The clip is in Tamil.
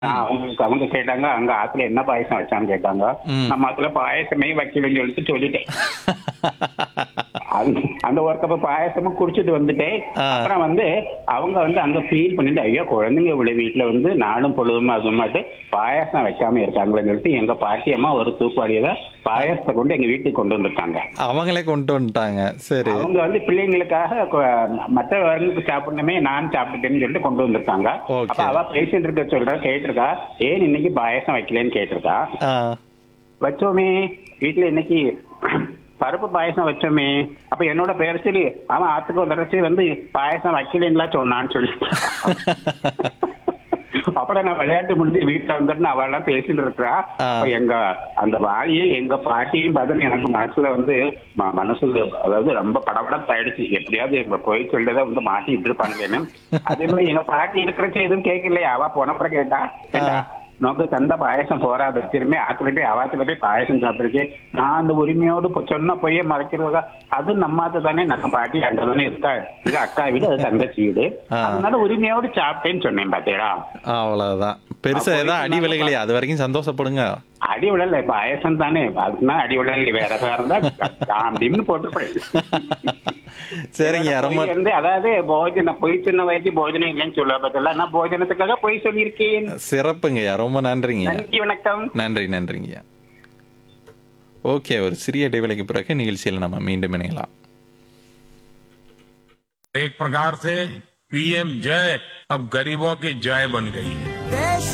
நான் அவங்களுக்கு அவங்க கேட்டாங்க அங்க ஆத்துல என்ன பாயசம் வச்சான்னு கேட்டாங்க ம். நம்ம ஆத்துல பாயசமே வைக்கலன்னு சொல்லிட்டு சொல்லிட்டேன் அந்த- அந்த ஒரு கப் பாயசமும் குடிச்சிட்டு வந்துட்டேன் ஆ. அப்புறம் வந்து அவங்க வந்து அங்க ஃபீல் பண்ணிட்டு ஐயோ குழந்தைங்க இவ்வளவு வீட்டுல வந்து நானும் பொழுதுமா அதுமாட்டு பாயசம் வைக்காம இருக்காங்களேன்னு சொல்லிட்டு எங்க பாட்டியம்மா ஒரு தூக்குவாடியில பாயசத்தை கொண்டு எங்க வீட்டுக்கு கொண்டு வந்திருக்காங்க அவங்களே கொண்டு வந்துட்டாங்க சரி அவங்க வந்து பிள்ளைங்களுக்காக கொ- மற்றவர்களுக்கு சாப்பிடணுமே நான் சாப்பிட்டுட்டேன்னு சொல்லிட்டு கொண்டு வந்திருக்காங்க Okay. அப்ப அவ பேசிட்டு இருக்க சொல்றா கேட்டிருக்கா ஏன் இன்னைக்கு பாயசம் வைக்கலன்னு கேட்டிருக்கா ஆ வச்சோமே வீட்டுல இன்னைக்கு பருப்பு பாயசம் வச்சோமே அப்ப என்னோட பேர் சொல்லி அவன் ஆத்துக்கு வந்துடுச்சு வந்து பாயசம் வைக்கலன்னா சொன்னான்னு சொல்லி அப்புறம் நான் விளையாட்டு முடிஞ்சு வீட்டுல வந்துட்டு அவெல்லாம் பேசிட்டு இருக்கிறா ஆ. அப்ப எங்க அந்த வாரியை எங்க பாட்டியும் பார்த்து எனக்கு மனசுல வந்து ம- மனசுல அதாவது ரொம்ப படபடப்பாயிடுச்சு எப்படியாவது எங்க போய் சொல்றதை வந்து மாட்டிட்டு இருப்பாங்களேன்னு அதே மாதிரி எங்க பாட்டி இருக்கிறச்சு எதுவும் கேட்கலையா அவ போனப்புறம் கேட்டா கேட்டா நோக்கு தந்த பாயசம் போறாது திரும்பி ஆத்துல போய் அவாத்துல போய் பாயசம் சாப்பிட்டுருக்கேன் நான் அந்த உரிமையோடு பொ- சொன்ன பொய்ய மறைக்கிறதா அது நம்மாத்து தானே நம்ம பாட்டி அங்க தானே இருக்கா இது அக்கா வீடு அது தங்கச்சி வீடு ஆ. அதனால உரிமையோடு சாப்பிட்டேன்னு சொன்னேன் பாத்தீங்களா அவ்வளவுதான் பெருசா ஏதாவது அடி விலகலையே அது வரைக்கும் சந்தோஷப்படுங்க அடி விழல பாயசம் தானே அதுனா அடி விழல வேற வேற இருந்தா அப்படின்னு போட்டுப்பேன் சரிங்க ரொம்ப வந்து அதாவது போஜனம் பொய் சின்ன வயசு போஜனம் இல்லைன்னு சொல்ல பதில்ல நான் போஜனத்துக்காக பொய் சொல்லியிருக்கேன் சிறப்புங்கய்யா ரொம்ப நன்றிங்கய்யா நன்றி வணக்கம் நன்றி நன்றிங்கய்யா ஓகே ஒரு சிறிய இடைவேளைக்கு பிறகு நிகழ்ச்சியில் நம்ம மீண்டும் இணையலாம் एक प्रकार से पीएम जय अब गरीबों की जय बन गई है